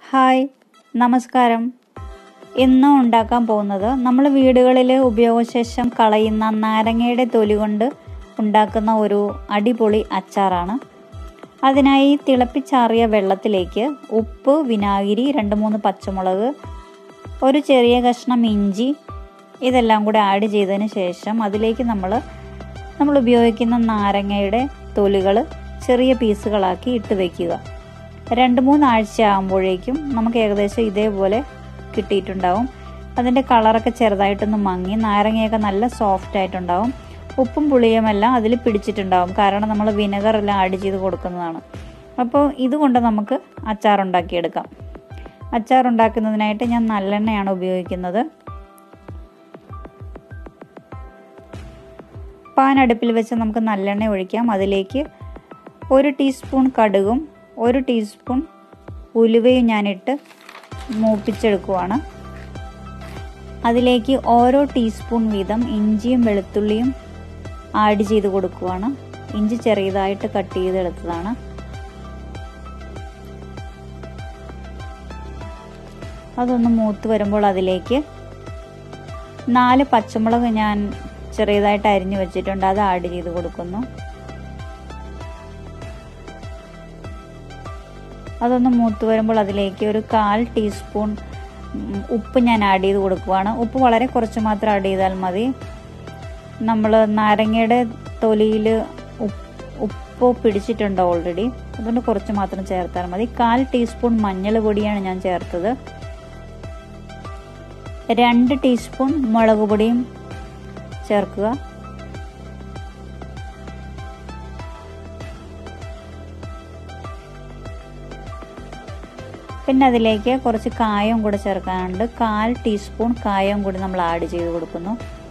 hi നമസ്കാരം ഇന്ന് ഉണ്ടാക്കാൻ പോകുന്നത് നമ്മൾ വീടുകളിൽ ഉപയോഗശേഷം കളയുന്ന നാരങ്ങയുടെ തൊലി കൊണ്ട് ഉണ്ടാക്കുന്ന ഒരു അടിപൊളി അച്ചാറാണ് അതിനായി തിളപ്പിച്ചാറിയ വെള്ളത്തിലേക്ക് ഉപ്പ് വിനാഗിരി രണ്ട് മൂന്ന് പച്ചമുളക് ഒരു ചെറിയ കഷ്ണം ഇഞ്ചി ഇതെല്ലാം കൂടെ ആഡ് ചെയ്തതിന് ശേഷം അതിലേക്ക് നമ്മൾ നമ്മൾ ഉപയോഗിക്കുന്ന നാരങ്ങയുടെ തൊലികൾ ചെറിയ പീസുകളാക്കി ഇട്ട് വയ്ക്കുക രണ്ട് മൂന്നാഴ്ച ആകുമ്പോഴേക്കും നമുക്ക് ഏകദേശം ഇതേപോലെ കിട്ടിയിട്ടുണ്ടാവും അതിൻ്റെ കളറൊക്കെ ചെറുതായിട്ടൊന്ന് മങ്ങി നാരങ്ങയൊക്കെ നല്ല സോഫ്റ്റ് ആയിട്ടുണ്ടാവും ഉപ്പും പുളിയുമെല്ലാം അതിൽ പിടിച്ചിട്ടുണ്ടാവും കാരണം നമ്മൾ വിനെഗർ എല്ലാം ആഡ് ചെയ്ത് കൊടുക്കുന്നതാണ് അപ്പോൾ ഇതുകൊണ്ട് നമുക്ക് അച്ചാർ ഉണ്ടാക്കിയെടുക്കാം അച്ചാർ ഉണ്ടാക്കുന്നതിനായിട്ട് ഞാൻ നല്ലെണ്ണയാണ് ഉപയോഗിക്കുന്നത് പാൻ അടുപ്പിൽ വെച്ച് നമുക്ക് നല്ലെണ്ണ ഒഴിക്കാം അതിലേക്ക് ഒരു ടീസ്പൂൺ കടുകും ഒരു ടീസ്പൂൺ ഉലുവയും ഞാനിട്ട് മൂപ്പിച്ചെടുക്കുവാണ് അതിലേക്ക് ഓരോ ടീസ്പൂൺ വീതം ഇഞ്ചിയും വെളുത്തുള്ളിയും ആഡ് ചെയ്ത് കൊടുക്കുവാണ് ഇഞ്ചി ചെറിയതായിട്ട് കട്ട് ചെയ്തെടുത്തതാണ് അതൊന്ന് മൂത്ത് വരുമ്പോൾ അതിലേക്ക് നാല് പച്ചമുളക് ഞാൻ ചെറിയതായിട്ട് അരിഞ്ഞു വെച്ചിട്ടുണ്ട് അത് ആഡ് ചെയ്ത് കൊടുക്കുന്നു അതൊന്ന് മൂത്ത് വരുമ്പോൾ അതിലേക്ക് ഒരു കാൽ ടീസ്പൂൺ ഉപ്പ് ഞാൻ ആഡ് ചെയ്ത് കൊടുക്കുവാണ് ഉപ്പ് വളരെ കുറച്ച് മാത്രം ആഡ് ചെയ്താൽ മതി നമ്മൾ നാരങ്ങയുടെ തൊലിയിൽ ഉപ്പ് പിടിച്ചിട്ടുണ്ട് ഓൾറെഡി അതുകൊണ്ട് കുറച്ച് മാത്രം ചേർത്താൽ മതി കാൽ ടീസ്പൂൺ മഞ്ഞൾ പൊടിയാണ് ഞാൻ ചേർത്തത് രണ്ട് ടീസ്പൂൺ മുളക് പൊടിയും ചേർക്കുക പിന്നെ അതിലേക്ക് കുറച്ച് കായം കൂടെ ചേർക്കാനുണ്ട് കാൽ ടീസ്പൂൺ കായം കൂടി നമ്മൾ ആഡ് ചെയ്ത് കൊടുക്കുന്നു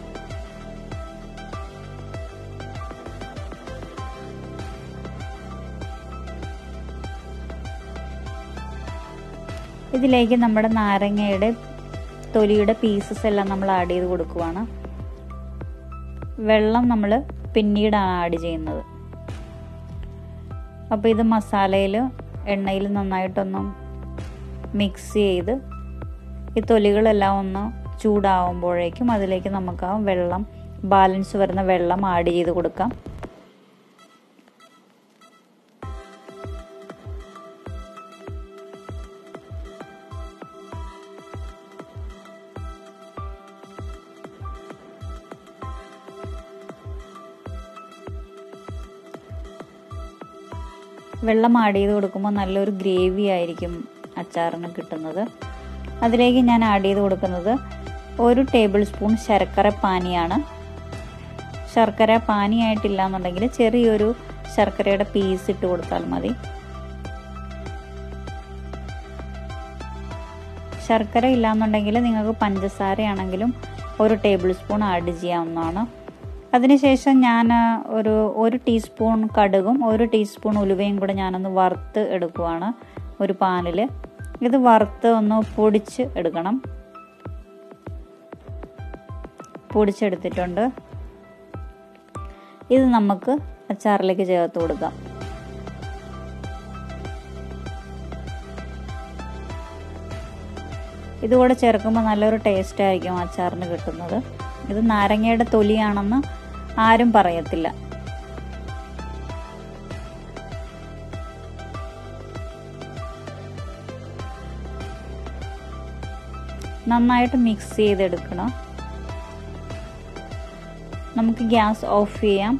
ഇതിലേക്ക് നമ്മുടെ നാരങ്ങയുടെ തൊലിയുടെ പീസസ് എല്ലാം നമ്മൾ ആഡ് ചെയ്ത് കൊടുക്കുവാണ് വെള്ളം നമ്മൾ പിന്നീടാണ് ആഡ് ചെയ്യുന്നത് അപ്പോൾ ഇത് മസാലയിൽ എണ്ണയിൽ നന്നായിട്ടൊന്ന് മിക്സ് ചെയ്ത് ഈ തൊലികളെല്ലാം ഒന്ന് ചൂടാവുമ്പോഴേക്കും അതിലേക്ക് നമുക്ക് ആ വെള്ളം ബാലൻസ് വരുന്ന വെള്ളം ആഡ് ചെയ്ത് കൊടുക്കാം വെള്ളം ആഡ് ചെയ്ത് കൊടുക്കുമ്പോൾ നല്ലൊരു ഗ്രേവി ആയിരിക്കും അച്ചാറിന് കിട്ടുന്നത് അതിലേക്ക് ഞാൻ ആഡ് ചെയ്ത് കൊടുക്കുന്നത് ഒരു ടേബിൾ സ്പൂൺ ശർക്കര പാനിയാണ് ശർക്കര പാനിയായിട്ടില്ല എന്നുണ്ടെങ്കിൽ ചെറിയൊരു ശർക്കരയുടെ പീസ് ഇട്ട് കൊടുത്താൽ മതി ശർക്കര ഇല്ലാന്നുണ്ടെങ്കിൽ നിങ്ങൾക്ക് പഞ്ചസാരയാണെങ്കിലും ഒരു ടേബിൾ സ്പൂൺ ആഡ് ചെയ്യാവുന്നതാണ് അതിനുശേഷം ഞാൻ ഒരു ഒരു ടീസ്പൂൺ കടുകും ഒരു ടീസ്പൂൺ ഉലുവയും കൂടെ ഞാനൊന്ന് വറുത്ത് എടുക്കുവാണ് ഒരു പാനിൽ ഇത് വറുത്ത് ഒന്ന് പൊടിച്ച് എടുക്കണം പൊടിച്ചെടുത്തിട്ടുണ്ട് ഇത് നമുക്ക് അച്ചാറിലേക്ക് ചേർത്ത് കൊടുക്കാം ഇതുകൂടെ ചേർക്കുമ്പോൾ നല്ലൊരു ടേസ്റ്റ് ആയിരിക്കും അച്ചാറിന് കിട്ടുന്നത് ഇത് നാരങ്ങയുടെ തൊലിയാണെന്ന് ആരും പറയത്തില്ല നന്നായിട്ട് മിക്സ് ചെയ്തെടുക്കണം നമുക്ക് ഗ്യാസ് ഓഫ് ചെയ്യാം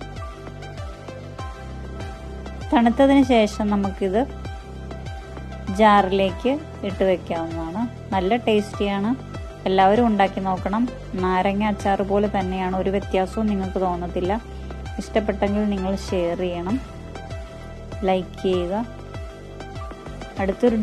തണുത്തതിന് ശേഷം നമുക്കിത് ജാറിലേക്ക് ഇട്ട് വെക്കാവുന്നതാണ് നല്ല ടേസ്റ്റിയാണ് എല്ലാവരും ഉണ്ടാക്കി നോക്കണം നാരങ്ങ അച്ചാർ പോലെ തന്നെയാണ് ഒരു വ്യത്യാസവും നിങ്ങൾക്ക് തോന്നത്തില്ല ഇഷ്ടപ്പെട്ടെങ്കിൽ നിങ്ങൾ ഷെയർ ചെയ്യണം ലൈക്ക് ചെയ്യുക അടുത്തൊരു